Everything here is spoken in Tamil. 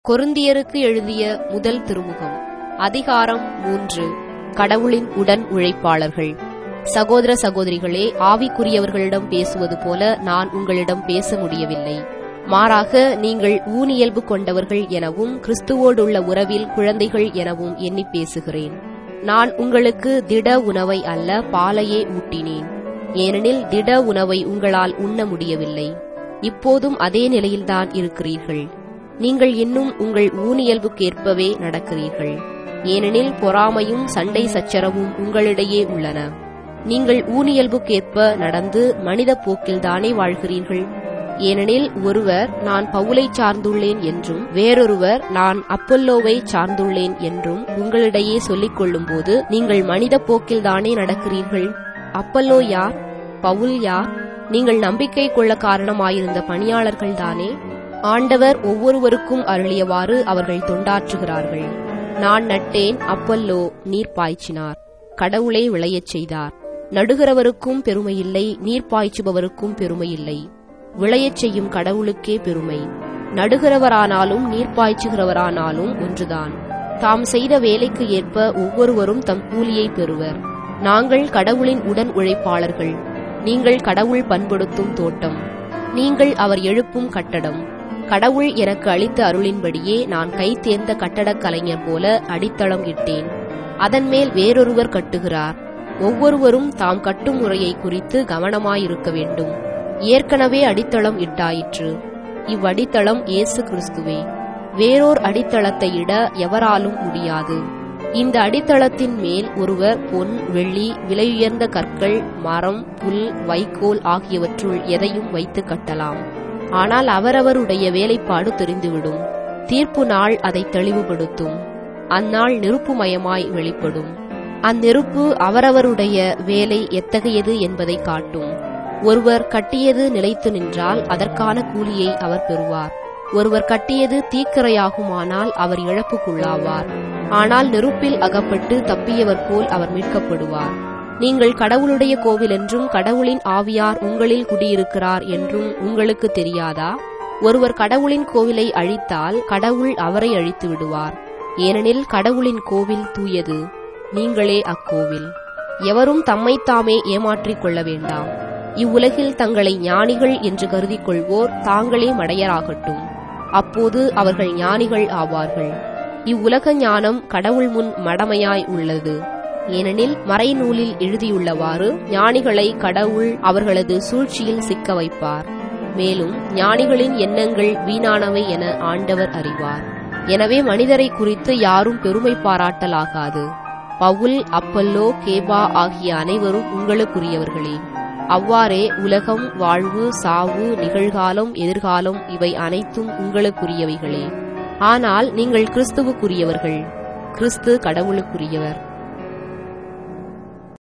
கொருந்தியருக்கு எழுதிய முதல் திருமுகம் அதிகாரம் மூன்று கடவுளின் உடன் உழைப்பாளர்கள் சகோதர சகோதரிகளே ஆவிக்குரியவர்களிடம் பேசுவது போல நான் உங்களிடம் பேச முடியவில்லை மாறாக நீங்கள் ஊனியல்பு கொண்டவர்கள் எனவும் கிறிஸ்துவோடுள்ள உறவில் குழந்தைகள் எனவும் எண்ணி பேசுகிறேன் நான் உங்களுக்கு திட உணவை அல்ல பாலையே ஊட்டினேன் ஏனெனில் திட உணவை உங்களால் உண்ண முடியவில்லை இப்போதும் அதே நிலையில்தான் இருக்கிறீர்கள் நீங்கள் இன்னும் உங்கள் ஊனியல்புக்கேற்பவே நடக்கிறீர்கள் ஏனெனில் பொறாமையும் சண்டை சச்சரவும் உங்களிடையே உள்ளன நீங்கள் ஊனியல்புக்கேற்ப நடந்து மனித போக்கில்தானே வாழ்கிறீர்கள் ஏனெனில் ஒருவர் நான் பவுலை சார்ந்துள்ளேன் என்றும் வேறொருவர் நான் அப்பல்லோவை சார்ந்துள்ளேன் என்றும் உங்களிடையே சொல்லிக் கொள்ளும்போது நீங்கள் மனித போக்கில்தானே நடக்கிறீர்கள் அப்பல்லோ யார் பவுல் யார் நீங்கள் நம்பிக்கை கொள்ள காரணமாயிருந்த பணியாளர்கள்தானே ஆண்டவர் ஒவ்வொருவருக்கும் அருளியவாறு அவர்கள் தொண்டாற்றுகிறார்கள் நான் நட்டேன் அப்பல்லோ நீர் பாய்ச்சினார் கடவுளே விளையச் செய்தார் நடுகிறவருக்கும் பெருமையில்லை நீர் பாய்ச்சுபவருக்கும் பெருமையில்லை விளையச் செய்யும் கடவுளுக்கே பெருமை நடுகிறவரானாலும் நீர் பாய்ச்சுகிறவரானாலும் ஒன்றுதான் தாம் செய்த வேலைக்கு ஏற்ப ஒவ்வொருவரும் தம் கூலியை பெறுவர் நாங்கள் கடவுளின் உடன் உழைப்பாளர்கள் நீங்கள் கடவுள் பண்படுத்தும் தோட்டம் நீங்கள் அவர் எழுப்பும் கட்டடம் கடவுள் எனக்கு அளித்த அருளின்படியே நான் கை தேர்ந்த கட்டடக் கலைஞர் போல அடித்தளம் இட்டேன் அதன் மேல் வேறொருவர் கட்டுகிறார் ஒவ்வொருவரும் தாம் கட்டும் முறையை குறித்து கவனமாயிருக்க வேண்டும் ஏற்கனவே அடித்தளம் இட்டாயிற்று இவ்வடித்தளம் இயேசு கிறிஸ்துவே வேறோர் அடித்தளத்தை இட எவராலும் முடியாது இந்த அடித்தளத்தின் மேல் ஒருவர் பொன் வெள்ளி விலையுயர்ந்த கற்கள் மரம் புல் வைக்கோல் ஆகியவற்றுள் எதையும் வைத்து கட்டலாம் ஆனால் அவரவருடைய வேலைப்பாடு தெரிந்துவிடும் தீர்ப்பு நாள் அதை தெளிவுபடுத்தும் அந்நாள் நெருப்புமயமாய் வெளிப்படும் அந்நெருப்பு அவரவருடைய வேலை எத்தகையது என்பதை காட்டும் ஒருவர் கட்டியது நிலைத்து நின்றால் அதற்கான கூலியை அவர் பெறுவார் ஒருவர் கட்டியது தீக்கிரையாகுமானால் அவர் இழப்புக்குள்ளாவார் ஆனால் நெருப்பில் அகப்பட்டு தப்பியவர் போல் அவர் மீட்கப்படுவார் நீங்கள் கடவுளுடைய கோவில் என்றும் கடவுளின் ஆவியார் உங்களில் குடியிருக்கிறார் என்றும் உங்களுக்கு தெரியாதா ஒருவர் கடவுளின் கோவிலை அழித்தால் கடவுள் அவரை அழித்து விடுவார் ஏனெனில் கடவுளின் கோவில் தூயது நீங்களே அக்கோவில் எவரும் தம்மைத்தாமே ஏமாற்றிக் கொள்ள வேண்டாம் இவ்வுலகில் தங்களை ஞானிகள் என்று கருதிக் கொள்வோர் தாங்களே மடையராகட்டும் அப்போது அவர்கள் ஞானிகள் ஆவார்கள் இவ்வுலக ஞானம் கடவுள் முன் மடமையாய் உள்ளது ஏனெனில் மறைநூலில் எழுதியுள்ளவாறு ஞானிகளை கடவுள் அவர்களது சூழ்ச்சியில் சிக்க வைப்பார் மேலும் ஞானிகளின் எண்ணங்கள் வீணானவை என ஆண்டவர் அறிவார் எனவே மனிதரை குறித்து யாரும் பெருமை பாராட்டலாகாது பவுல் அப்பல்லோ கேபா ஆகிய அனைவரும் உங்களுக்குரியவர்களே அவ்வாறே உலகம் வாழ்வு சாவு நிகழ்காலம் எதிர்காலம் இவை அனைத்தும் உங்களுக்குரியவைகளே ஆனால் நீங்கள் கிறிஸ்துவுக்குரியவர்கள் கிறிஸ்து கடவுளுக்குரியவர்